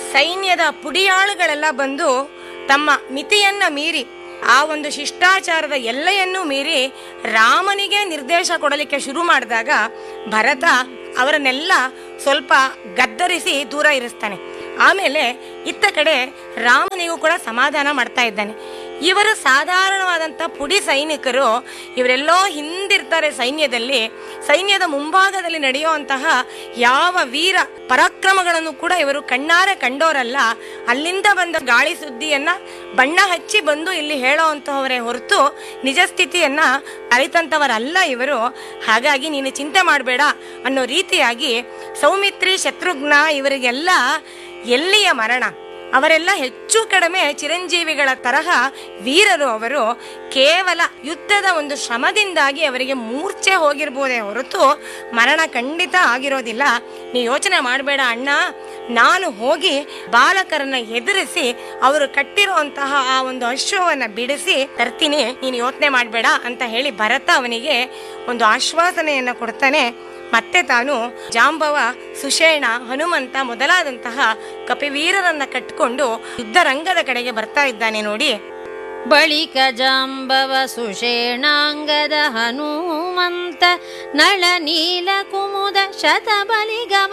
ಸೈನ್ಯದ ಪುಡಿಯಾಳುಗಳೆಲ್ಲ ಬಂದು ತಮ್ಮ ಮಿತಿಯನ್ನ ಮೀರಿ ಆ ಒಂದು ಶಿಷ್ಟಾಚಾರದ ಎಲ್ಲೆಯನ್ನು ಮೀರಿ ರಾಮನಿಗೆ ನಿರ್ದೇಶ ಕೊಡಲಿಕ್ಕೆ ಶುರು ಮಾಡಿದಾಗ ಭರತ ಅವರನ್ನೆಲ್ಲ ಸ್ವಲ್ಪ ಗದ್ದರಿಸಿ ದೂರ ಇರಿಸ್ತಾನೆ ಆಮೇಲೆ ಇತ್ತ ಕಡೆ ರಾಮನಿಗೂ ಕೂಡ ಸಮಾಧಾನ ಮಾಡ್ತಾ ಇದ್ದಾನೆ ಇವರು ಸಾಧಾರಣವಾದಂಥ ಪುಡಿ ಸೈನಿಕರು ಇವರೆಲ್ಲೋ ಹಿಂದಿರ್ತಾರೆ ಸೈನ್ಯದಲ್ಲಿ ಸೈನ್ಯದ ಮುಂಭಾಗದಲ್ಲಿ ನಡೆಯುವಂತಹ ಯಾವ ವೀರ ಪರಾಕ್ರಮಗಳನ್ನು ಕೂಡ ಇವರು ಕಣ್ಣಾರೆ ಕಂಡೋರಲ್ಲ ಅಲ್ಲಿಂದ ಬಂದ ಗಾಳಿ ಸುದ್ದಿಯನ್ನ ಬಣ್ಣ ಹಚ್ಚಿ ಬಂದು ಇಲ್ಲಿ ಹೇಳೋವಂತಹವರೇ ಹೊರತು ನಿಜ ಸ್ಥಿತಿಯನ್ನ ಅರಿತಂತವರಲ್ಲ ಇವರು ಹಾಗಾಗಿ ನೀನು ಚಿಂತೆ ಮಾಡಬೇಡ ಅನ್ನೋ ರೀತಿಯಾಗಿ ಸೌಮಿತ್ರಿ ಶತ್ರುಘ್ನ ಇವರಿಗೆಲ್ಲ ಎಲ್ಲಿಯ ಮರಣ ಅವರೆಲ್ಲ ಹೆಚ್ಚು ಕಡಿಮೆ ಚಿರಂಜೀವಿಗಳ ತರಹ ವೀರರು ಅವರು ಕೇವಲ ಯುದ್ಧದ ಒಂದು ಶ್ರಮದಿಂದಾಗಿ ಅವರಿಗೆ ಮೂರ್ಛೆ ಹೋಗಿರ್ಬೋದೇ ಹೊರತು ಮರಣ ಖಂಡಿತ ಆಗಿರೋದಿಲ್ಲ ನೀ ಯೋಚನೆ ಮಾಡಬೇಡ ಅಣ್ಣ ನಾನು ಹೋಗಿ ಬಾಲಕರನ್ನ ಎದುರಿಸಿ ಅವರು ಕಟ್ಟಿರುವಂತಹ ಆ ಒಂದು ಅಶ್ವವನ್ನ ಬಿಡಿಸಿ ತರ್ತೀನಿ ನೀನು ಯೋಚನೆ ಮಾಡಬೇಡ ಅಂತ ಹೇಳಿ ಭರತ ಅವನಿಗೆ ಒಂದು ಆಶ್ವಾಸನೆಯನ್ನ ಕೊಡ್ತಾನೆ ಮತ್ತೆ ತಾನು ಜಾಂಬವ ಸುಷೇಣ ಹನುಮಂತ ಮೊದಲಾದಂತಹ ಕಪಿವೀರರನ್ನ ಕಟ್ಟಿಕೊಂಡು ಯುದ್ಧ ರಂಗದ ಕಡೆಗೆ ಬರ್ತಾ ಇದ್ದಾನೆ ನೋಡಿ ಬಳಿಕ ಜಾಂಬವ ಸುಷೇಣಾಂಗದ ಹನುಮಂತ ನಳ ನೀಲ ಕುಮುದ ಶತಬಲಿಗ